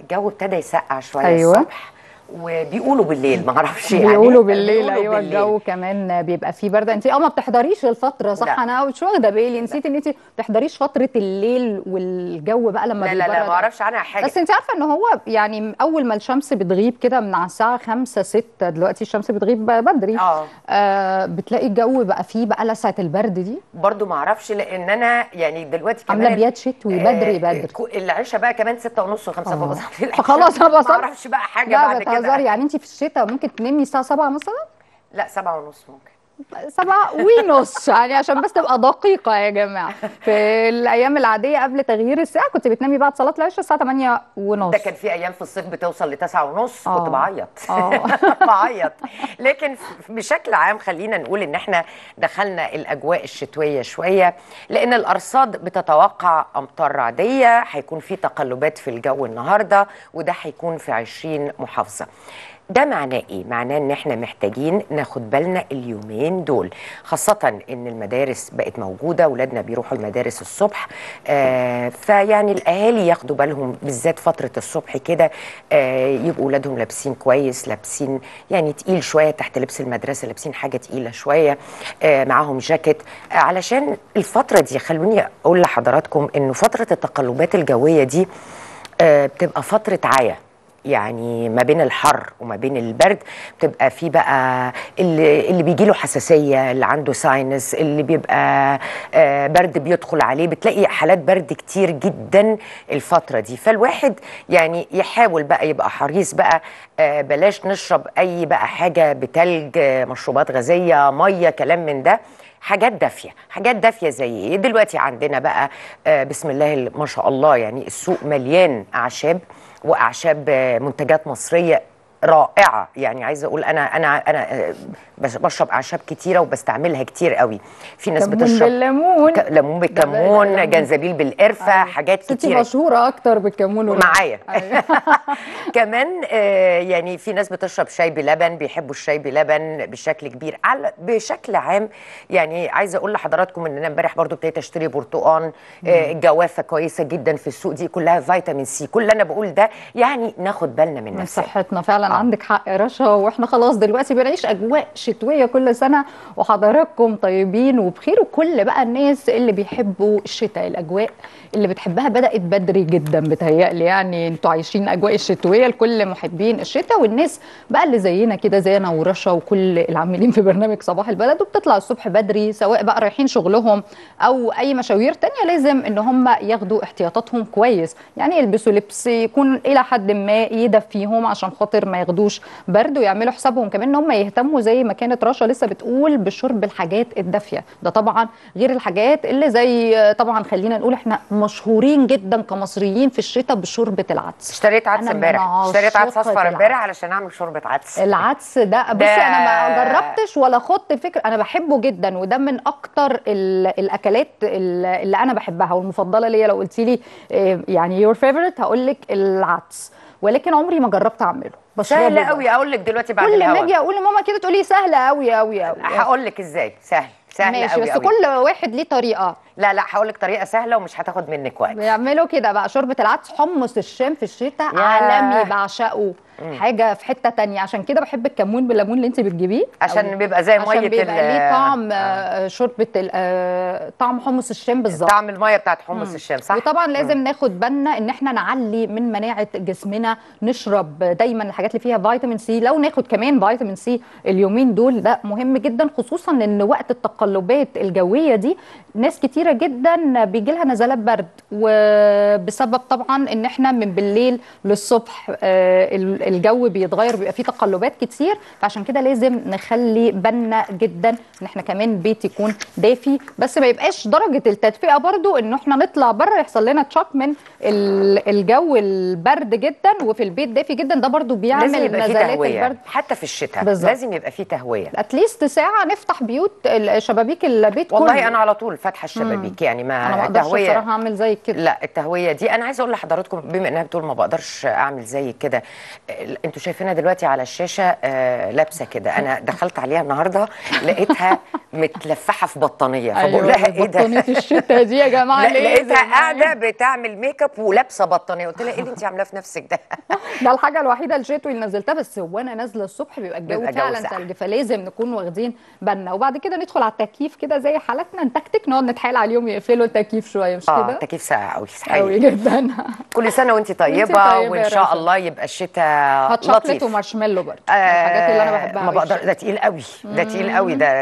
الجو ابتدى يسقع شويه أيوة. الصبح وبيقولوا بالليل ما اعرفش يعني بيقولوا بالليل بيقولوا ايوه بالليل. الجو كمان بيبقى فيه برد انت اه ما بتحضريش الفتره صح لا. انا مش واخده بالي نسيت ان انت ما بتحضريش فتره الليل والجو بقى لما لا لا لا بيبرد ما اعرفش عنها حاجه بس انت عارفه ان هو يعني اول ما الشمس بتغيب كده من على الساعه 5 6 دلوقتي الشمس بتغيب بدري اه آه بتلاقي الجو بقى فيه بقى لسعه البرد دي برضو ما اعرفش لان انا يعني دلوقتي كمان عامله بيات شتوي بدري بدري كو- العشاء بقى كمان ستة ونص وخمسة آه. بابا صحي فخلاص انا ما بصل اعرفش بقى حاجه لا بعد بتهزري كده يعني انت في الشتاء ممكن تنامي الساعه 7 مثلا لا سبعة ونص ممكن سبعة ونص يعني عشان بس تبقى دقيقة يا جماعة في الأيام العادية قبل تغيير الساعة كنت بتنامي بعد صلاة العشاء الساعة 8 ونص ده كان في ايام في الصيف بتوصل لتسعة ونص آه. كنت بعيط آه. بعيط لكن ف- بشكل عام خلينا نقول ان احنا دخلنا الاجواء الشتويه شويه لان الارصاد بتتوقع امطار رعديه هيكون في تقلبات في الجو النهارده وده هيكون في 20 محافظه ده معناه ايه؟ معناه ان احنا محتاجين ناخد بالنا اليومين دول خاصة ان المدارس بقت موجودة ولادنا بيروحوا المدارس الصبح آه فيعني الاهالي ياخدوا بالهم بالذات فترة الصبح كده آه يبقوا ولادهم لابسين كويس لابسين يعني تقيل شوية تحت لبس المدرسة لابسين حاجة تقيلة شوية آه معاهم جاكيت آه علشان الفترة دي خلوني اقول لحضراتكم انه فترة التقلبات الجوية دي آه بتبقى فترة عيا يعني ما بين الحر وما بين البرد بتبقى في بقى اللي, اللي بيجي له حساسيه اللي عنده ساينس اللي بيبقى آه، برد بيدخل عليه بتلاقي حالات برد كتير جدا الفتره دي فالواحد يعني يحاول بقى يبقى حريص بقى آه، بلاش نشرب اي بقى حاجه بتلج آه، مشروبات غازيه ميه كلام من ده حاجات دافيه حاجات دافيه زي ايه دلوقتي عندنا بقى آه، بسم الله ما شاء الله يعني السوق مليان اعشاب واعشاب آه، منتجات مصريه رائعه يعني عايزه اقول انا انا انا آه، بش- بشرب اعشاب كتيره وبستعملها كتير قوي في ناس كمون بتشرب بالليمون ك- ليمون ده بالكمون بالليمون. جنزبيل بالقرفه أيوة. حاجات ستي كتيره مشهورة أكتر بالكمون والليمون. معايا أيوة. كمان آه، يعني في ناس بتشرب شاي بلبن بيحبوا الشاي بلبن بشكل كبير على بشكل عام يعني عايزه اقول لحضراتكم ان انا امبارح برضو ابتديت اشتري برتقان آه، الجوافه كويسه جدا في السوق دي كلها فيتامين سي كل اللي انا بقول ده يعني ناخد بالنا من من نفسنا صحتنا فعلا آه. آه. عندك حق يا رشا واحنا خلاص دلوقتي بنعيش اجواء شتويه كل سنه وحضراتكم طيبين وبخير وكل بقى الناس اللي بيحبوا الشتاء الاجواء اللي بتحبها بدات بدري جدا بتهيألي يعني انتوا عايشين الاجواء الشتويه لكل محبين الشتاء والناس بقى اللي زينا كده زي انا ورشا وكل العاملين في برنامج صباح البلد وبتطلع الصبح بدري سواء بقى رايحين شغلهم او اي مشاوير تانية لازم ان هم ياخدوا احتياطاتهم كويس يعني يلبسوا لبس يكون الى حد ما يدفيهم عشان خاطر ما ياخدوش برد ويعملوا حسابهم كمان ان هم يهتموا زي ما كانت رشا لسه بتقول بشرب الحاجات الدافيه ده طبعا غير الحاجات اللي زي طبعا خلينا نقول احنا مشهورين جدا كمصريين في الشتاء بشوربه العدس اشتريت عدس أنا من امبارح اشتريت عدس عاشقة اصفر امبارح العدس. علشان اعمل شوربه عدس العدس ده بصي ده- انا ما جربتش ولا خدت فكره انا بحبه جدا وده من اكتر ال- الاكلات ال- اللي انا بحبها والمفضله ليا لو قلتي لي إيه، يعني يور فيفورت هقول لك العدس ولكن عمري ما جربت اعمله بشربه سهل بس. قوي اقول لك دلوقتي بعد كل ما الهوا اجي اقول لماما كده تقولي سهله قوي قوي قوي هقول لك ازاي سهل سهل ماشي قوي بس قوي. كل واحد ليه طريقه لا لا هقول لك طريقه سهله ومش هتاخد منك وقت بيعملوا كده بقى شوربه العدس حمص الشام في الشتاء ياه. عالمي بعشقه حاجه في حته تانية عشان كده بحب الكمون بالليمون اللي انت بتجيبيه عشان أو- بيبقى زي عشان ميه بيبقى ال- ليه طعم آه. آه، شوربه ال- آه، طعم حمص الشام بالظبط طعم الميه بتاعت حمص الشام صح وطبعا لازم ناخد بالنا ان احنا نعلي من مناعه جسمنا نشرب دايما الحاجات اللي فيها فيتامين سي لو ناخد كمان فيتامين سي اليومين دول ده مهم جدا خصوصا ان وقت التقلبات الجويه دي ناس كتيره جدا بيجي لها نزلات برد وبسبب طبعا ان احنا من بالليل للصبح آه، ال- الجو بيتغير بيبقى فيه تقلبات كتير فعشان كده لازم نخلي بالنا جدا ان احنا كمان بيت يكون دافي بس ما يبقاش درجه التدفئه برضو ان احنا نطلع بره يحصل لنا تشوك من ال- الجو البرد جدا وفي البيت دافي جدا ده برضو بيعمل بيعمل لازم يبقى في نزلات تهويه البرد حتى في الشتاء بالظبط. لازم يبقى في تهويه اتليست ساعه نفتح بيوت ال- شبابيك البيت والله كله. انا على طول فاتحه الشبابيك يعني ما انا ما اقدرش التهوية- بصراحه اعمل زي كده لا التهويه دي انا عايزه اقول لحضراتكم بما انها بتقول ما بقدرش اعمل زي كده ال- انتوا شايفينها دلوقتي على الشاشه آه لابسه كده انا دخلت عليها النهارده لقيتها متلفحه في بطانيه فبقول لها ايه ده بطانيه الشتاء دي يا جماعه لا ليه لقيتها زي ما هي؟ قاعده بتعمل ميك اب ولابسه بطانيه قلت لها ايه اللي انت عاملاه في نفسك ده ده الحاجه الوحيده الشتوي اللي نزلتها بس وانا نازله الصبح بيبقى الجو بيبقى جو فعلا ساقع. ثلج فلازم نكون واخدين بالنا وبعد كده ندخل على التكييف كده زي حالتنا نتكتك نقعد نتحايل عليهم يقفلوا التكييف شويه مش اه كده؟ تكييف ساقع قوي قوي حقيقي جدا كل سنه وانت طيبه, طيبة وان يا شاء رشا. الله يبقى الشتاء هات شوكليت لطيف ومارشميلو برضه من الحاجات اللي انا بحبها ما أوي بقدر الشتاء. ده تقيل قوي ده تقيل قوي ده